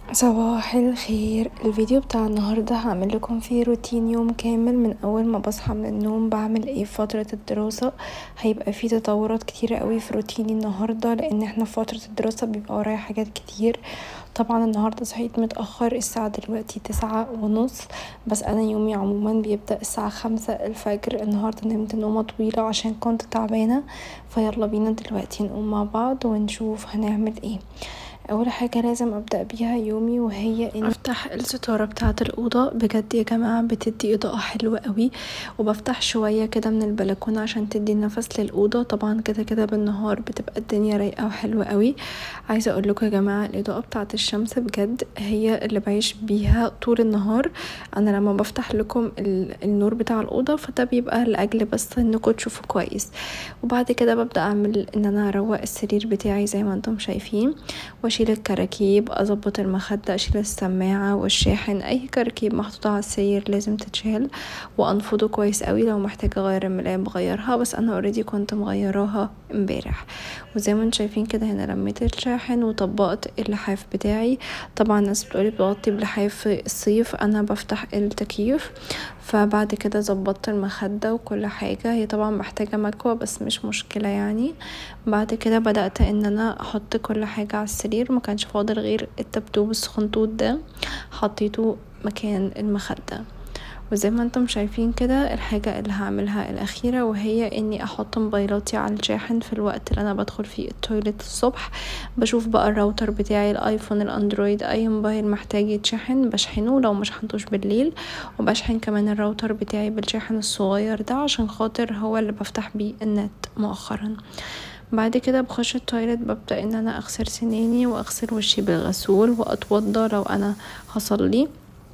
صباح الخير الفيديو بتاع النهاردة هعمل لكم فيه روتين يوم كامل من اول ما بصحى من النوم بعمل ايه في فترة الدراسة هيبقى فيه تطورات كتيرة قوي في روتيني النهاردة لان احنا في فترة الدراسة بيبقى ورايا حاجات كتير طبعا النهاردة صحيت متأخر الساعة دلوقتي تسعة ونص بس انا يومي عموما بيبدأ الساعة خمسة الفجر النهاردة نمت نومة طويلة عشان كنت تعبانة فيلا بينا دلوقتي نقوم مع بعض ونشوف هنعمل ايه اول حاجه لازم ابدا بيها يومي وهي اني افتح الستاره بتاعه الاوضه بجد يا جماعه بتدي اضاءه حلوه قوي وبفتح شويه كده من البلكونه عشان تدي نفس للاوضه طبعا كده كده بالنهار بتبقى الدنيا رايقه وحلوه قوي عايزه اقول لكم يا جماعه الاضاءه بتاعه الشمس بجد هي اللي بعيش بيها طول النهار انا لما بفتح لكم النور بتاع الاوضه فده بيبقى لاجل بس انكم تشوفوا كويس وبعد كده ببدا اعمل ان انا اروق السرير بتاعي زي ما انتم شايفين اشيل الكراكيب اظبط المخدة اشيل السماعة والشاحن اي كراكيب محطوطة على السرير لازم تتشال وانفضه كويس قوي لو محتاجة اغير الملاية بغيرها بس انا اوريدي كنت مغيراها امبارح وزي ما انتم شايفين كده هنا لميت الشاحن وطبقت اللحاف بتاعي طبعا الناس بتقولي بغطي بلحاف في الصيف انا بفتح التكييف فبعد كده ظبطت المخدة وكل حاجة هي طبعا محتاجة مكوى بس مش مشكلة يعني بعد كده بدأت ان انا احط كل حاجة على السرير ما كانش فاضل غير التبتوب السخنطوط ده حطيته مكان المخدة وزي ما انتم شايفين كده الحاجة اللي هعملها الأخيرة وهي اني احط موبايلاتي على الشاحن في الوقت اللي انا بدخل فيه التويليت الصبح بشوف بقى الراوتر بتاعي الايفون الاندرويد اي موبايل محتاج يتشحن بشحنه لو مش حنطوش بالليل وبشحن كمان الراوتر بتاعي بالشاحن الصغير ده عشان خاطر هو اللي بفتح بيه النت مؤخرا بعد كده بخش التويلت ببدأ ان انا اغسل سناني واغسل وشي بالغسول واتوضى لو انا هصلي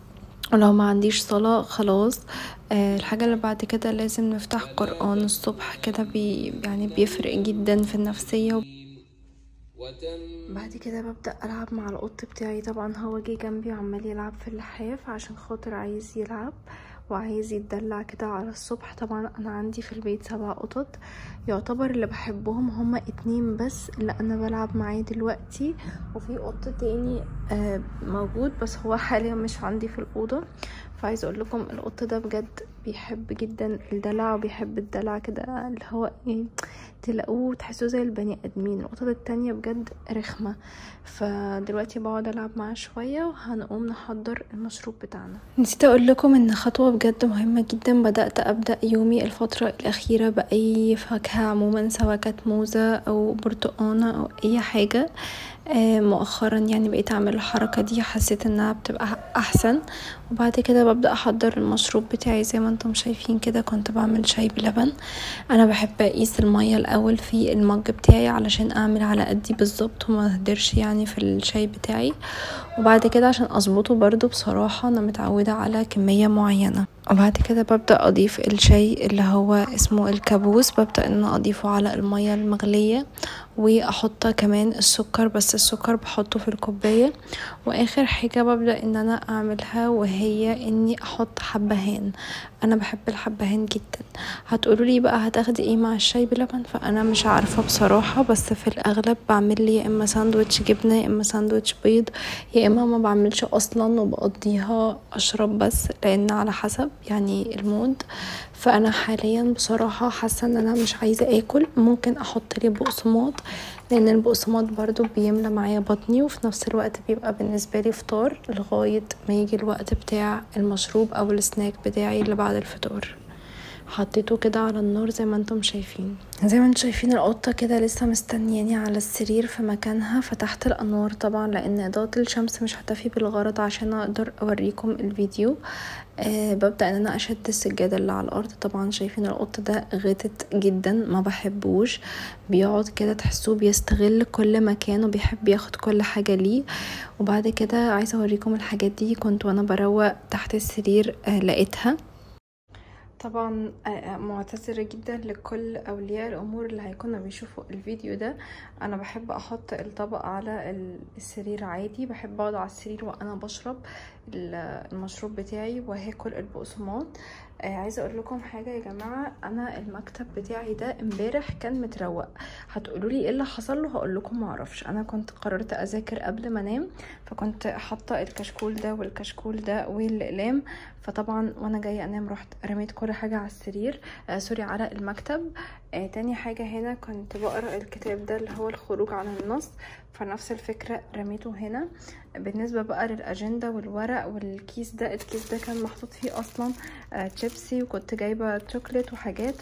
ولو ما عنديش صلاة خلاص آه الحاجة اللي بعد كده لازم نفتح قرآن الصبح كده بي يعني بيفرق جدا في النفسية بعد كده ببدأ ألعب مع القط بتاعي طبعا هو جه جنبي وعمال يلعب في اللحاف عشان خاطر عايز يلعب وعايز يتدلع كده على الصبح طبعا انا عندي في البيت سبع قطط يعتبر اللي بحبهم هما اتنين بس اللي انا بلعب معاه دلوقتي وفي قط تاني آه موجود بس هو حاليا مش عندي في الاوضه فعايز اقول لكم القط ده بجد بيحب جدا الدلع وبيحب الدلع كده اللي هو ايه تلاقوه تحسوه زي البني ادمين القطط التانية بجد رخمة فدلوقتي بقعد العب معاه شوية وهنقوم نحضر المشروب بتاعنا نسيت اقول لكم ان خطوة بجد مهمة جدا بدأت ابدأ يومي الفترة الاخيرة باي فاكهة عموما سواء كانت موزة او برتقانة او اي حاجة مؤخرا يعني بقيت اعمل الحركة دي حسيت انها بتبقى احسن وبعد كده ببدأ احضر المشروب بتاعي زي ما انتم شايفين كده كنت بعمل شاي بلبن انا بحب اقيس المية الاول في المج بتاعي علشان اعمل على قدي بالظبط وما اهدرش يعني في الشاي بتاعي وبعد كده عشان اظبطه برضو بصراحة انا متعودة على كمية معينة وبعد كده ببدأ أضيف الشاي اللي هو اسمه الكابوس ببدأ ان اضيفه على المية المغلية واحط كمان السكر بس السكر بحطه في الكوباية واخر حاجة ببدأ ان انا اعملها وهي اني احط حبهان انا بحب الحبهان جدا هتقولوا لي بقى هتاخدي ايه مع الشاي بلبن فانا مش عارفة بصراحة بس في الاغلب بعمل لي يا اما ساندوتش جبنة يا اما ساندوتش بيض يا اما ما بعملش اصلا وبقضيها اشرب بس لان على حسب يعني المود فانا حاليا بصراحة حاسة ان انا مش عايزة اكل ممكن احط لي بقسماط لان البقسماط برضو بيملى معايا بطني وفي نفس الوقت بيبقى بالنسبة لي فطار لغاية ما يجي الوقت بتاع المشروب او السناك بتاعي اللي بعد الفطار حطيته كده على النار زي ما انتم شايفين زي ما انتم شايفين القطة كده لسه مستنياني على السرير في مكانها فتحت الانوار طبعا لان اضاءة الشمس مش هتفي بالغرض عشان اقدر اوريكم الفيديو آه ببدأ ان انا اشد السجادة اللي على الارض طبعا شايفين القط ده غتت جدا ما بحبوش بيقعد كده تحسوه بيستغل كل مكان وبيحب ياخد كل حاجة ليه وبعد كده عايزة اوريكم الحاجات دي كنت وانا بروق تحت السرير آه لقيتها طبعا معتذرة جدا لكل أولياء الأمور اللي هيكونوا بيشوفوا الفيديو ده أنا بحب أحط الطبق على السرير عادي بحب أقعد على السرير وأنا بشرب المشروب بتاعي وهاكل البقسماط آه عايزه اقول لكم حاجه يا جماعه انا المكتب بتاعي ده امبارح كان متروق هتقولوا لي ايه اللي حصل له هقول لكم ما اعرفش انا كنت قررت اذاكر قبل ما انام فكنت حاطه الكشكول ده والكشكول ده والاقلام فطبعا وانا جايه انام رحت رميت كل حاجه على السرير آه سوري على المكتب آه تاني حاجه هنا كنت بقرا الكتاب ده اللي هو الخروج عن النص فنفس الفكره رميته هنا بالنسبه بقى للاجنده والورق والكيس ده الكيس ده كان محطوط فيه اصلا آه شيبسي وكنت جايبه شوكليت وحاجات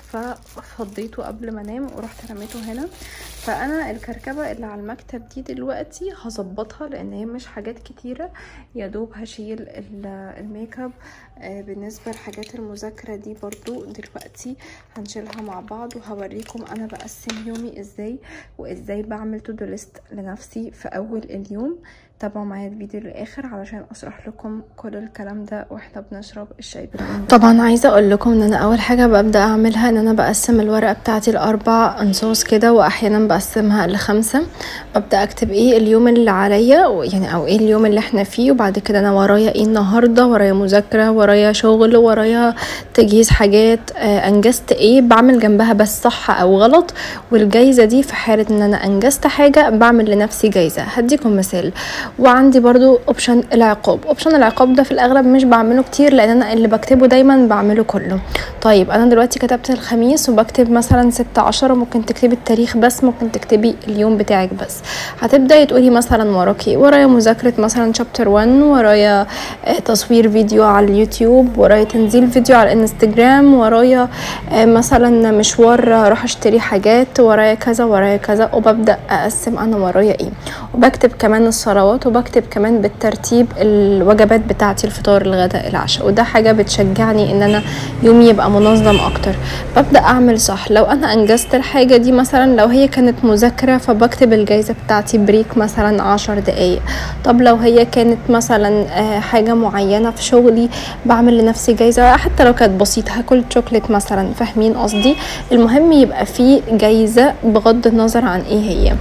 ففضيته قبل ما انام ورحت رميته هنا فانا الكركبه اللي على المكتب دي دلوقتي هظبطها لان هي مش حاجات كتيره يا دوب هشيل الميك اب آه بالنسبه لحاجات المذاكره دي برضو دلوقتي هنشيلها مع بعض وهوريكم انا بقسم يومي ازاي وازاي بعمل تو دو ليست لنفسي في اول اليوم تابعوا معايا الفيديو للاخر علشان اشرح لكم كل الكلام ده واحنا بنشرب الشاي بالليمون طبعا عايزه اقول لكم ان انا اول حاجه ببدا اعملها ان انا بقسم الورقه بتاعتي لاربع انصاص كده واحيانا بقسمها لخمسه ببدا اكتب ايه اليوم اللي عليا يعني او ايه اليوم اللي احنا فيه وبعد كده انا ورايا ايه النهارده ورايا مذاكره ورايا شغل ورايا تجهيز حاجات آه انجزت ايه بعمل جنبها بس صح او غلط والجايزه دي في حاله ان انا انجزت حاجه بعمل لنفسي جايزه هديكم مثال وعندي برضو اوبشن العقاب اوبشن العقاب ده في الاغلب مش بعمله كتير لان انا اللي بكتبه دايما بعمله كله طيب انا دلوقتي كتبت الخميس وبكتب مثلا ستة عشرة ممكن تكتبي التاريخ بس ممكن تكتبي اليوم بتاعك بس هتبداي تقولي مثلا وراكي ورايا مذاكره مثلا شابتر 1 ورايا تصوير فيديو على اليوتيوب ورايا تنزيل فيديو على الانستجرام ورايا مثلا مشوار اروح اشتري حاجات ورايا كذا ورايا كذا وببدا اقسم انا ورايا ايه وبكتب كمان الصلوات وبكتب كمان بالترتيب الوجبات بتاعتي الفطار الغداء العشاء وده حاجة بتشجعني ان انا يومي يبقى منظم اكتر ببدأ اعمل صح لو انا انجزت الحاجة دي مثلا لو هي كانت مذاكرة فبكتب الجايزة بتاعتي بريك مثلا عشر دقايق طب لو هي كانت مثلا حاجة معينة في شغلي بعمل لنفسي جايزة حتى لو كانت بسيطة هاكل شوكليت مثلا فاهمين قصدي المهم يبقى في جايزة بغض النظر عن ايه هي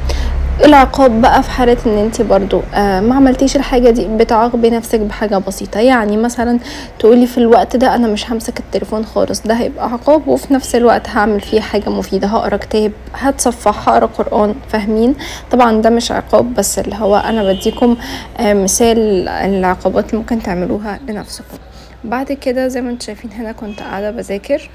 العقاب بقى في حالة ان انت برضو آه ما عملتيش الحاجة دي بتعاقبي نفسك بحاجة بسيطة يعني مثلا تقولي في الوقت ده انا مش همسك التليفون خالص ده هيبقى عقاب وفي نفس الوقت هعمل فيه حاجة مفيدة هقرا كتاب هتصفح هقرا قرآن فاهمين طبعا ده مش عقاب بس اللي هو انا بديكم آه مثال العقابات اللي ممكن تعملوها لنفسكم بعد كده زي ما انتم شايفين هنا كنت قاعدة بذاكر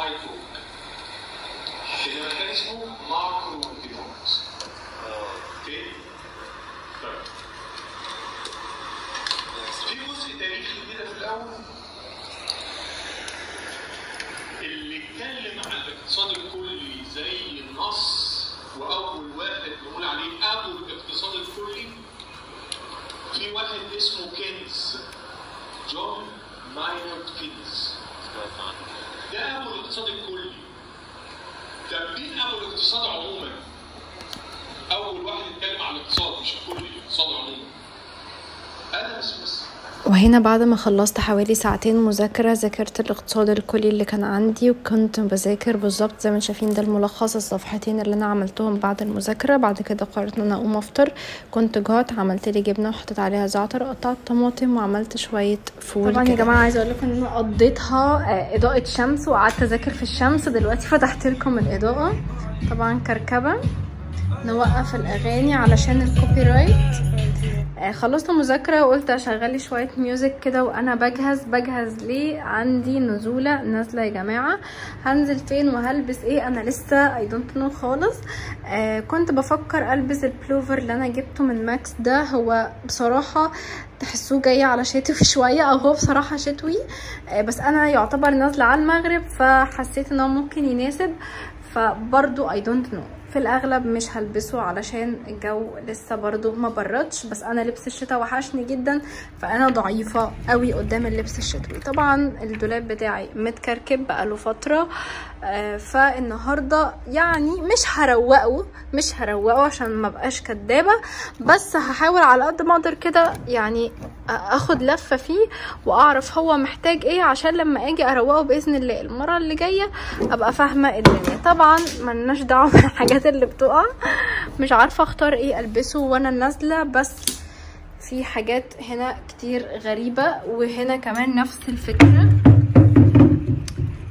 الاقتصاد الكلي زي النص واول واحد نقول عليه ابو الاقتصاد الكلي في واحد اسمه كينز جون ماينارد كينز ده ابو الاقتصاد الكلي طب مين ابو الاقتصاد عموما اول واحد يتكلم عن الاقتصاد مش الكلي الاقتصاد عموما ادم سميث وهنا بعد ما خلصت حوالي ساعتين مذاكرة ذاكرت الاقتصاد الكلي اللي كان عندي وكنت بذاكر بالظبط زي ما شايفين ده الملخص الصفحتين اللي انا عملتهم بعد المذاكرة بعد كده قررت ان انا اقوم افطر كنت جوعت عملت لي جبنة وحطيت عليها زعتر قطعت طماطم وعملت شوية فول طبعا يا جماعة عايزة اقول لكم ان انا قضيتها اضاءة شمس وقعدت اذاكر في الشمس دلوقتي فتحت لكم الاضاءة طبعا كركبة نوقف الاغاني علشان الكوبي رايت آه خلصت مذاكرة وقلت اشغلي شوية ميوزك كده وانا بجهز بجهز ليه عندي نزولة نازلة يا جماعة هنزل فين وهلبس ايه انا لسه اي دونت نو خالص آه كنت بفكر البس البلوفر اللي انا جبته من ماكس ده هو بصراحة تحسوه جاي على شتوي شوية او هو بصراحة شتوي آه بس انا يعتبر نازلة على المغرب فحسيت ان هو ممكن يناسب فبرضو اي دونت نو في الاغلب مش هلبسه علشان الجو لسه برضو ما بردش بس انا لبس الشتاء وحشني جدا فانا ضعيفة قوي قدام اللبس الشتوي طبعا الدولاب بتاعي متكركب بقاله فترة آه فالنهاردة يعني مش هروقه مش هروقه عشان ما بقاش كدابة بس هحاول على قد ما اقدر كده يعني اخد لفة فيه واعرف هو محتاج ايه عشان لما اجي اروقه باذن الله المرة اللي جاية ابقى فاهمة الدنيا طبعا ملناش دعوة بالحاجات اللي بتقع مش عارفة اختار ايه البسه وانا نازلة بس في حاجات هنا كتير غريبة وهنا كمان نفس الفكرة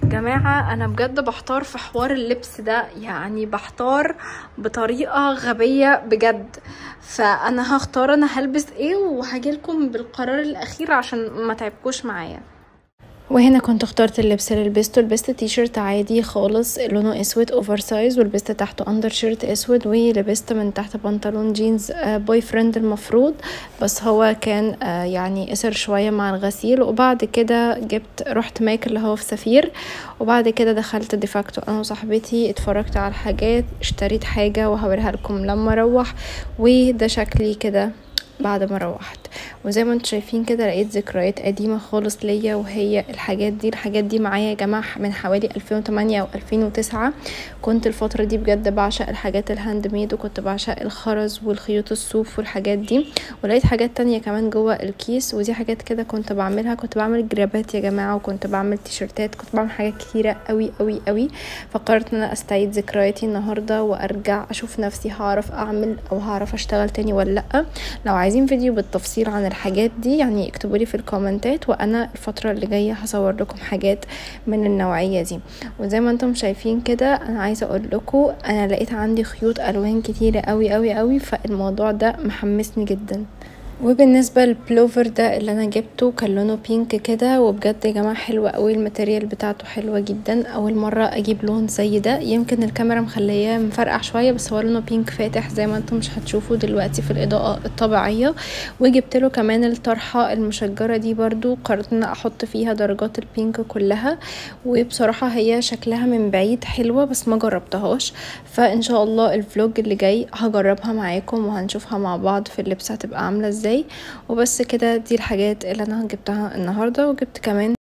جماعة أنا بجد بحتار في حوار اللبس ده يعني بحتار بطريقة غبية بجد فأنا هختار أنا هلبس ايه وهجيلكم بالقرار الأخير عشان ما تعبكوش معايا وهنا كنت اخترت اللبس اللي لبسته لبست تي شيرت عادي خالص لونه اسود اوفر سايز ولبست تحته اندر شيرت اسود ولبست من تحت بنطلون جينز بوي فريند المفروض بس هو كان آه يعني قصر شويه مع الغسيل وبعد كده جبت رحت ماك اللي هو في سفير وبعد كده دخلت ديفاكتو انا وصاحبتي اتفرجت على الحاجات اشتريت حاجه وهوريها لكم لما اروح وده شكلي كده بعد ما روحت وزي ما انتم شايفين كده لقيت ذكريات قديمه خالص ليا وهي الحاجات دي الحاجات دي معايا يا جماعه من حوالي 2008 او 2009 كنت الفتره دي بجد بعشق الحاجات الهاند ميد وكنت بعشق الخرز والخيوط الصوف والحاجات دي ولقيت حاجات تانية كمان جوه الكيس ودي حاجات كده كنت بعملها كنت بعمل جرابات يا جماعه وكنت بعمل تيشرتات كنت بعمل حاجات كتيره قوي قوي قوي فقررت ان انا استعيد ذكرياتي النهارده وارجع اشوف نفسي هعرف اعمل او هعرف اشتغل تاني ولا لا لو عايزين فيديو بالتفصيل عن الحاجات دي يعني اكتبوا لي في الكومنتات وانا الفتره اللي جايه هصور لكم حاجات من النوعيه دي وزي ما انتم شايفين كده انا عايزه اقول لكم انا لقيت عندي خيوط الوان كتيره قوي قوي قوي فالموضوع ده محمسني جدا وبالنسبه للبلوفر ده اللي انا جبته كان لونه بينك كده وبجد يا جماعه حلو قوي الماتيريال بتاعته حلوه جدا اول مره اجيب لون زي ده يمكن الكاميرا مخلياه مفرقع شويه بس هو لونه بينك فاتح زي ما انتم مش هتشوفوا دلوقتي في الاضاءه الطبيعيه وجبت له كمان الطرحه المشجره دي برضو قررت ان احط فيها درجات البينك كلها وبصراحه هي شكلها من بعيد حلوه بس ما جربتهاش فان شاء الله الفلوج اللي جاي هجربها معاكم وهنشوفها مع بعض في اللبس هتبقى عامله ازاي ازاي وبس كده دي الحاجات اللي انا جبتها النهارده وجبت كمان